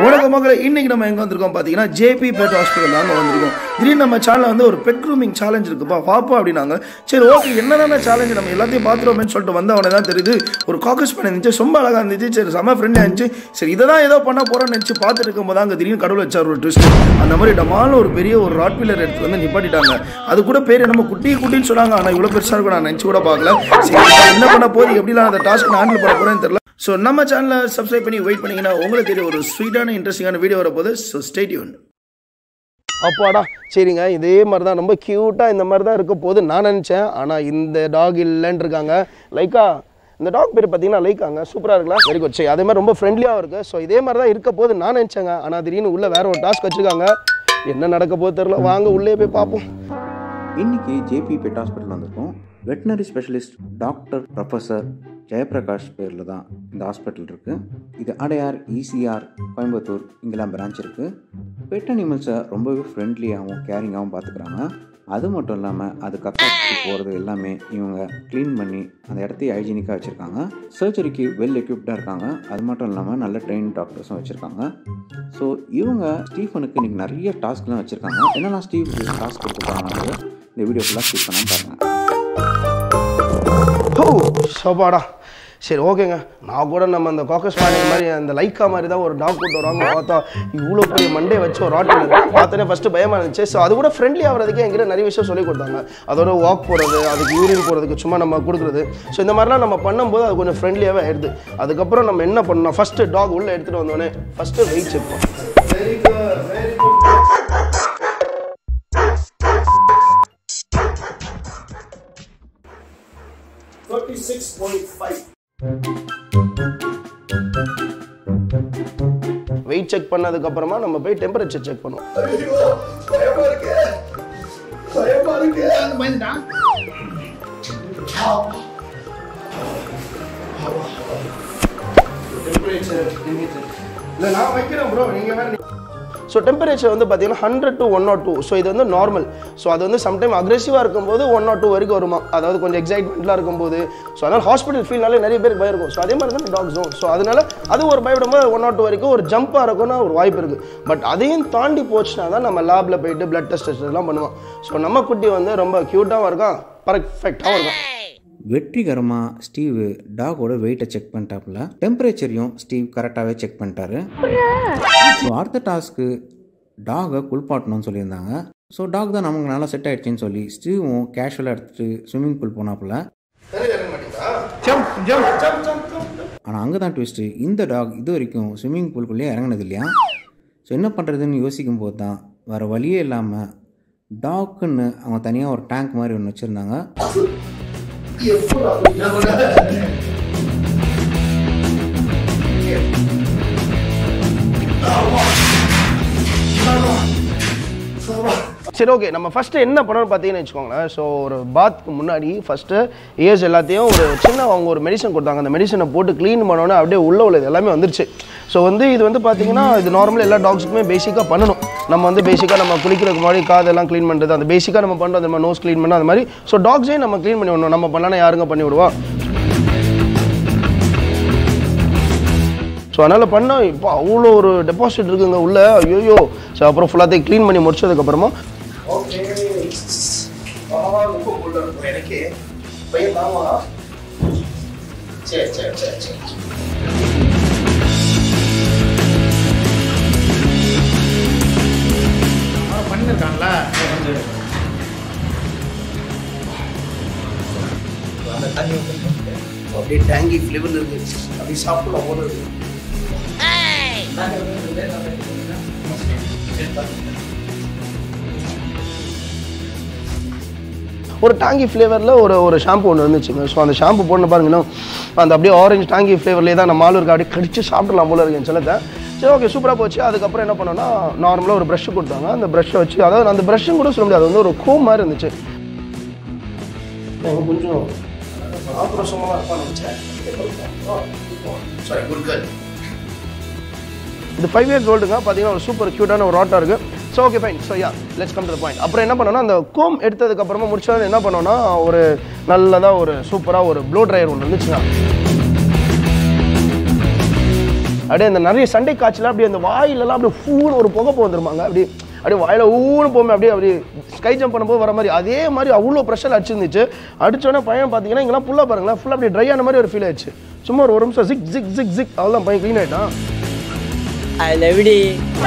வணக்கம் மக்களை இன்னைக்கு நம்ம எங்க வந்திருக்கோம் பாத்தீங்கன்னா ஜேபி பெட் ஹாஸ்பிட்டல் தாங்க வந்திருக்கோம் திடீர்னு நம்ம சேனல்ல வந்து ஒரு பெட் க்ரூமிங் சேலஞ்ச் இருக்குப்பா பாப்பா அப்படின்னாங்க சரி ஓகே என்னென்ன சேலஞ்ச் நம்ம எல்லாத்தையும் பார்த்துருவோம்னு சொல்லிட்டு வந்த உடனே தான் தெரியுது ஒரு காக்கஸ் பண்ண இருந்துச்சு ரொம்ப அழகா இருந்துச்சு சரி செம ஃப்ரெண்டாக இருந்துச்சு சரி இதை தான் ஏதோ பண்ண போறோம்னு நினச்சி பார்த்துட்டு இருக்கும்போது அங்கே திடீர்னு கடவுள் வச்சார் ஒரு ட்விஸ்ட் அந்த மாதிரி டமாலும் ஒரு பெரிய ஒரு ராட்வீலர் எடுத்து வந்து நிப்பாட்டிட்டாங்க அது கூட பேர் நம்ம குட்டி குட்டின்னு சொன்னாங்க ஆனால் இவ்வளோ பெருசாக இருக்கும் நான் நினச்சி கூட பார்க்கல சரி இப்ப என்ன பண்ண போகுது எப்படிலாம் அந்த டாஸ்க் நான் ஹேண்டில் பண்ண போறேன்னு தெரியல ஸோ நம்ம சேனலை சப்ஸ்கிரைப் பண்ணி வெயிட் பண்ணீங்கன்னா உங்களுக்கு தெரிய ஒரு ஸ்வீட்டான இன்ட்ரெஸ்டிங்கான வீடியோ வரப்போகுது ஸோ ஸ்டேட்யூன் அப்பாடா சரிங்க இதே மாதிரி தான் ரொம்ப க்யூட்டாக இந்த மாதிரி தான் இருக்க போது நான் நினச்சேன் ஆனால் இந்த டாக் இல்லைன்னு இருக்காங்க லைக்கா இந்த டாக் பேர் பார்த்தீங்கன்னா லைக்காங்க சூப்பராக இருக்கலாம் வெரி குட் சரி அதே மாதிரி ரொம்ப ஃப்ரெண்ட்லியாக இருக்குது ஸோ இதே மாதிரி தான் இருக்க போது நான் நினச்சேங்க ஆனால் திடீர்னு உள்ளே வேற ஒரு டாஸ்க் வச்சுருக்காங்க என்ன நடக்க போகுது தெரில வாங்க உள்ளே போய் பார்ப்போம் இன்னைக்கு ஜேபி பெட் ஹாஸ்பிட்டல் வந்திருக்கோம் veterinary specialist doctor professor Jayaprakash பேரில் தான் இந்த ஹாஸ்பிட்டல் இருக்குது இது அடையார் இசிஆர் கோயம்புத்தூர் இங்கெல்லாம் பிரான்ச் இருக்குது பெட் அனிமல்ஸை ரொம்பவே ஃப்ரெண்ட்லியாகவும் கேரிங்காகவும் பார்த்துக்குறாங்க அது மட்டும் இல்லாமல் அது கக்காக்கு போகிறது எல்லாமே இவங்க க்ளீன் பண்ணி அந்த இடத்தையும் ஹைஜீனிக்காக வச்சுருக்காங்க சர்ஜரிக்கு வெல் எக்யூப்டாக இருக்காங்க அது மட்டும் இல்லாமல் நல்ல ட்ரெயின் டாக்டர்ஸும் வச்சுருக்காங்க ஸோ இவங்க ஸ்டீஃபனுக்கு இன்றைக்கி நிறைய டாஸ்க்லாம் வச்சுருக்காங்க என்னெல்லாம் ஸ்டீவ் டாஸ்க் கொடுத்துருக்காங்க இந்த வீடியோ ஃபுல்லாக ஸ்கிப் பண்ணாமல் பாருங்கள் ஓ சோபாடா சரி ஓகேங்க நான் கூட நம்ம அந்த காக்கஸ் மாதிரி மாதிரி அந்த லைக்கா மாதிரி தான் ஒரு டாக் கூட்டு வருவாங்க பார்த்தா இவ்வளோ பெரிய மண்டே வச்சு ஒரு ஆட்டில் பார்த்தோன்னே ஃபஸ்ட்டு பயமாக இருந்துச்சு ஸோ அது கூட ஃப்ரெண்ட்லி ஆகிறதுக்கு என்கிட்ட நிறைய விஷயம் சொல்லி கொடுத்தாங்க அதோட வாக் போகிறது அதுக்கு யூரின் போகிறதுக்கு சும்மா நம்ம கொடுக்குறது ஸோ இந்த மாதிரிலாம் நம்ம பண்ணும்போது அது கொஞ்சம் ஃப்ரெண்ட்லியாகவே ஆயிடுது அதுக்கப்புறம் நம்ம என்ன பண்ணோம் ஃபஸ்ட்டு டாக் உள்ளே எடுத்துகிட்டு வந்தோடனே ஃபஸ்ட்டு வெயிட் செக் பண்ணோம் வெயிட் செக் பண்ணதுக்கப்புறமா நம்ம போய் டெம்பரேச்சர் செக் பண்ணுவோம் இல்லை நான் வைக்கிறேன் ப்ரோ நீங்கள் வேறு ஸோ டெம்பரேச்சர் வந்து பார்த்தீங்கன்னா hundred to one not two so இது வந்து நார்மல் ஸோ அது வந்து சம்டைம் அக்ரெசிவாக இருக்கும்போது ஒன் நாட் டூ வரைக்கும் வருமா அதாவது கொஞ்சம் எக்ஸைட்மெண்ட்லாம் இருக்கும்போது ஸோ அதனால் ஹாஸ்பிட்டல் ஃபீல்னாலே நிறைய பேருக்கு பயம் இருக்கும் ஸோ அதே மாதிரி தான் டாக்ஸும் ஸோ அதனால அது ஒரு பயப்படும் போது ஒன் நாட் டூ வரைக்கும் ஒரு ஜம்ப்பாக இருக்கும்னு ஒரு வாய்ப்பு இருக்குது பட் அதையும் தாண்டி போச்சுன்னா தான் நம்ம லேபில் போயிட்டு பிளட் டெஸ்ட் எல்லாம் பண்ணுவோம் ஸோ நம்ம குட்டி வந்து ரொம்ப க்யூட்டாகவும் இருக்கான் பர்ஃபெக்டாகவும் இருக்கும் வெற்றிகரமாக ஸ்டீவ் டாகோட வெயிட்டை செக் பண்ணிட்டாப்புல டெம்பரேச்சரையும் ஸ்டீவ் கரெக்டாகவே செக் பண்ணிட்டாரு ஸோ அடுத்த டாஸ்க்கு டாகை குளிப்பாட்டணும்னு சொல்லியிருந்தாங்க ஸோ டாக் தான் நமக்கு நல்லா செட் ஆயிடுச்சுன்னு சொல்லி ஸ்டீவும் கேஷுவலாக எடுத்துகிட்டு ஸ்விம்மிங் பூல் போனாப்புல ஆனால் அங்கே தான் ட்விஸ்ட்டு இந்த டாக் இது வரைக்கும் ஸ்விம்மிங் பூல்குள்ளேயே இறங்கினது இல்லையா ஸோ என்ன பண்ணுறதுன்னு யோசிக்கும் போது தான் வேறு வழியே இல்லாமல் டாக்குன்னு அவங்க தனியாக ஒரு டேங்க் மாதிரி ஒன்று வச்சுருந்தாங்க சரி ஓகே நம்ம ஃபஸ்ட்டு என்ன பண்ணணும்னு பார்த்தீங்கன்னு வச்சுக்கோங்களேன் ஸோ ஒரு பாத்க்கு முன்னாடி ஃபஸ்ட்டு ஏஜ் எல்லாத்தையும் ஒரு சின்ன அவங்க ஒரு மெடிசன் கொடுத்தாங்க அந்த மெடிசனை போட்டு க்ளீன் பண்ணோன்னே அப்படியே உள்ள உள்ளது எல்லாமே வந்துருச்சு ஸோ வந்து இது வந்து பார்த்தீங்கன்னா இது நார்மல் எல்லா டாக்ஸுக்குமே பேசிக்காக பண்ணணும் நம்ம வந்து பேசிக்காக நம்ம குளிக்கிறதுக்கு முன்னாடி காதெல்லாம் க்ளீன் பண்ணுறது அந்த பேசிக்காக நம்ம பண்ணுறது அந்த மாதிரி நோஸ் க்ளீன் பண்ண அந்த மாதிரி ஸோ டாக்ஸையும் நம்ம க்ளீன் பண்ணி விடணும் நம்ம பண்ணலாம் யாருங்க பண்ணி விடுவா ஸோ அதனால் பண்ணோம் இப்போ அவ்வளோ ஒரு டெபாசிட் இருக்குங்க உள்ள ஐயோ ஸோ அப்புறம் ஃபுல்லாத்தையும் க்ளீன் பண்ணி முடிச்சதுக்கப்புறமா ஓகே எனக்கு பையன் தாமா சரி சரி சரி சரி பண்ணிருக்காங்களா அந்த தண்ணி வந்து அப்படியே டேங்கி ஃப்ளேவர் இருக்கு அப்படி சாப்பிடலாம் போல இருக்கு ஒரு டாங்கி ஃப்ளேவரில் ஒரு ஒரு ஷாம்பு ஒன்று இருந்துச்சுங்க ஸோ அந்த ஷாம்பு போடணும் பாருங்க இன்னும் அந்த அப்படியே ஆரஞ்சு டாங்கி ஃப்ளேவர்லேயே தான் நம்ம ஆளு இருக்கு அப்படியே கடிச்சு சாப்பிடலாம் போல இருக்கு என் செல்லத்தை சரி ஓகே சூப்பராக போச்சு அதுக்கப்புறம் என்ன பண்ணோம்னா நார்மலாக ஒரு ப்ரஷ் கொடுத்தாங்க அந்த ப்ரஷ்ஷை வச்சு அதாவது அந்த ப்ரஷ்ஷும் கூட சொல்ல முடியாது அது வந்து ஒரு கோம் மாதிரி இருந்துச்சு கொஞ்சம் ஆக்ரோஷமாக இருப்பான்னு நினச்சேன் சாரி குட் கேர்ள் இது ஃபைவ் இயர்ஸ் ஓல்டுங்க பார்த்தீங்கன்னா ஒரு சூப்பர் க்யூட்டான ஒரு ஆட்டா இருக்கு so okay fine so yeah let's come to point அப்புறம் என்ன பண்ணோம்னா அந்த கோம் எடுத்ததுக்கு அப்புறமா முடிச்சது என்ன பண்ணோம்னா ஒரு நல்லதாக ஒரு சூப்பராக ஒரு ப்ளோ ட்ரையர் ஒன்று இருந்துச்சுங்க அப்படியே அந்த நிறைய சண்டை காய்ச்சலாம் அப்படியே அந்த வாயிலெல்லாம் அப்படியே ஃபூன்னு ஒரு புகை வந்துருமாங்க அப்படியே அப்படியே வாயில ஊன்னு போமே அப்படியே அப்படியே ஸ்கை ஜம்ப் பண்ணும்போது வர மாதிரி அதே மாதிரி அவ்வளோ ப்ரெஷர் அடிச்சிருந்துச்சு அடிச்சோடனே பையன் பார்த்தீங்கன்னா இங்கெல்லாம் ஃபுல்லாக பாருங்களேன் ஃபுல்லாக அப்படியே ட்ரை ஆன மாதிரி ஒரு ஃபீல் ஆயிடுச்சு சும்மா ஒரு ஒரு நிமிஷம் ஜிக் ஜிக் ஜிக் ஜிக் அவ்வளோதான் பையன் க்ளீன் ஆயிட்டான் I love you.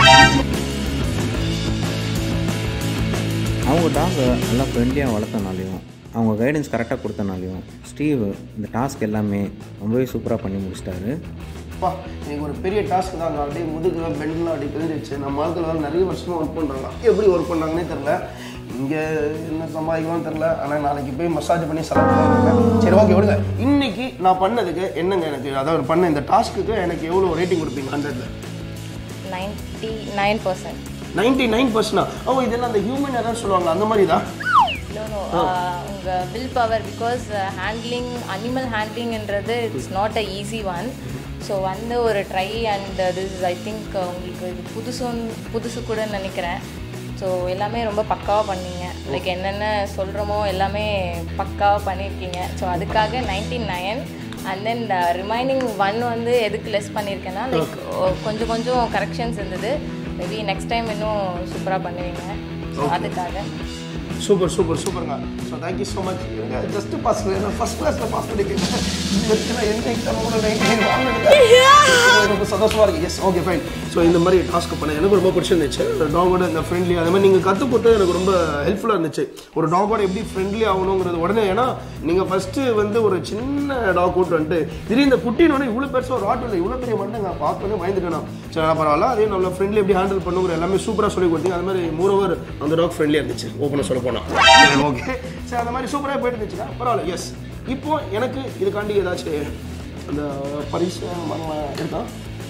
அவங்க டாகை நல்லா ஃப்ரெண்ட்லியாக வளர்த்தனாலையும் அவங்க கைடன்ஸ் கரெக்டாக கொடுத்தனாலையும் ஸ்டீவ் இந்த டாஸ்க் எல்லாமே ரொம்பவே சூப்பராக பண்ணி முடிச்சிட்டாரு அப்பா எனக்கு ஒரு பெரிய டாஸ்க் தான் அப்படியே முதுகுலாம் பெண்ட்லாம் அப்படி கிழிஞ்சிச்சு நம்ம ஆட்கள் வேறு நிறைய வருஷமாக ஒர்க் பண்ணுறாங்க எப்படி ஒர்க் பண்ணாங்கன்னே தெரில இங்கே என்ன சம்பாதிக்கணும்னு தெரில ஆனால் நாளைக்கு போய் மசாஜ் பண்ணி செலவு சரி ஓகே விடுங்க இன்னைக்கு நான் பண்ணதுக்கு என்னங்க எனக்கு அதாவது பண்ண இந்த டாஸ்க்குக்கு எனக்கு எவ்வளோ ரேட்டிங் கொடுப்பீங்க ஹண்ட்ரட்ல ninety nine percent ninety nine பர்சன்டா ஓ இதெல்லாம் அந்த ஹியூமன் எரர் சொல்லுவாங்க அந்த மாதிரி தான் நோ உங்கள் will power because handling animal ஹேண்ட்லிங்ன்றது it's not a easy one so வந்து ஒரு try and this I think உங்களுக்கு இது புதுசுன்னு புதுசு கூட நினைக்கிறேன் ஸோ எல்லாமே ரொம்ப பக்காவாக பண்ணீங்க லைக் என்னென்ன சொல்கிறோமோ எல்லாமே பக்காவாக பண்ணியிருக்கீங்க ஸோ அதுக்காக ninety nine and then remaining one வந்து எதுக்கு லெஸ் பண்ணியிருக்கேன்னா லைக் கொஞ்சம் கொஞ்சம் கரெக்ஷன்ஸ் இருந்தது மேபி நெக்ஸ்ட் டைம் இன்னும் சூப்பராக பண்ணுவீங்க ஸோ அதுக்காக சூப்பர் சூப்பர் சூப்பருங்க so thank you so much just pass நான் ஃபஸ்ட் கிளாஸில் பாஸ் பண்ணிக்கிறேன் இது வரைக்கும் நான் எந்த எக்ஸாம் கூட நைன்டீன் வாங்கினேன் ரொம்ப சந்தோஷமாக இருக்குது எஸ் ஓகே ஃபைன் ஸோ இந்த மாதிரி டாஸ்க் பண்ண எனக்கு ரொம்ப பிடிச்சிருந்துச்சு டாகோட இந்த ஃப்ரெண்ட்லி அதே மாதிரி நீங்கள் கற்றுக் கொடுத்தது எனக்கு ரொம்ப ஹெல்ப்ஃபுல்லாக இருந்துச்சு ஒரு டாகோட எப்படி ஃப்ரெண்ட்லி ஆகணுங்கிறது உடனே ஏன்னா நீங்கள் ஃபஸ்ட்டு வந்து ஒரு சின்ன டாக் கூட்டு வந்துட்டு திடீர்னு இந்த குட்டினோட இவ்வளோ பெருசாக ஒரு ஆட்டோ இல்லை இவ்வளோ பெரிய மண்டங்க பார்த்தோன்னே பயந்துட்டேன் நான். சரி நான் பரவாயில்ல அதே நம்மள ஃப்ரெண்ட்லி எப்படி ஹேண்டில் பண்ணுங்கிற எல்லாமே சூப்பராக சொல்லி கொடுத்தீங்க அது மாதிரி மோரோவர் அந்த டாக் ஃப்ரெண்ட்லியாக இருந்துச்சு ஓப்பனாக சொல்ல போனால் ஓகே சரி அந்த மாதிரி சூப்பராக போயிட்டு இருந்துச்சுன்னா பரவாயில்ல எஸ் இப்போ எனக்கு இதுக்காண்டி ஏதாச்சும் அந்த பரிசு மரம் இருக்கா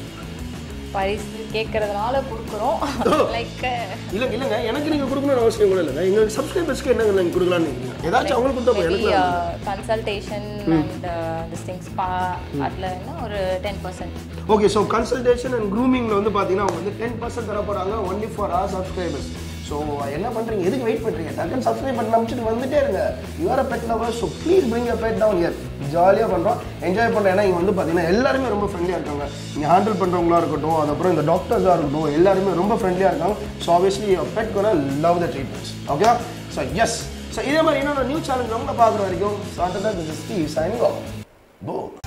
பரிசு கேட்கறதுனால கொடுக்குறோம் லைக் இல்லை இல்லைங்க எனக்கு நீங்கள் கொடுக்கணும்னு அவசியம் கூட இல்லைங்க எங்கள் சப்ஸ்கிரைபர்ஸ்க்கு என்னங்க நீங்கள் கொடுக்கலான்னு நினைக்கிறீங்க ஏதாச்சும் அவங்களுக்கு கொடுத்தா போதும், எனக்கு வேண்டாம். கன்சல்டேஷன் அண்ட் திஸ் திங்ஸ் பா அதில் என்ன ஒரு ten percent okay so consultation and க்ரூமிங்கில் வந்து பார்த்தீங்கன்னா அவங்க வந்து டென் பர்சன்ட் தர போகிறாங்க only for our subscribers so என்ன பண்ணுறீங்க எதுக்கு வெயிட் பண்ணுறீங்க டக்குன்னு சப்ஸ்கிரைப் பண்ணி நம்பிச்சிட்டு வந்துட்டே இருங்க your pet lover so please bring a pet down here ஜாலியாக பண்ணுறோம் என்ஜாய் பண்ணுறோம் ஏன்னா இங்கே வந்து பார்த்தீங்கன்னா எல்லாருமே ரொம்ப ஃப்ரெண்ட்லியாக இருக்காங்க இங்கே ஹேண்டில் பண்ணுறவங்களா இருக்கட்டும் அதுக்கப்புறம் இந்த டாக்டர்ஸாக இருக்கட்டும் எல்லாருமே ரொம்ப ஃப்ரெண்ட்லியாக இருக்காங்க ஸோ ஆப்வியஸ்லி பெட் கூட love the treatments okay so yes so இதே மாதிரி இன்னொரு நியூ சேனல் உங்களை பார்க்குற வரைக்கும் so and this is Steve signing off போ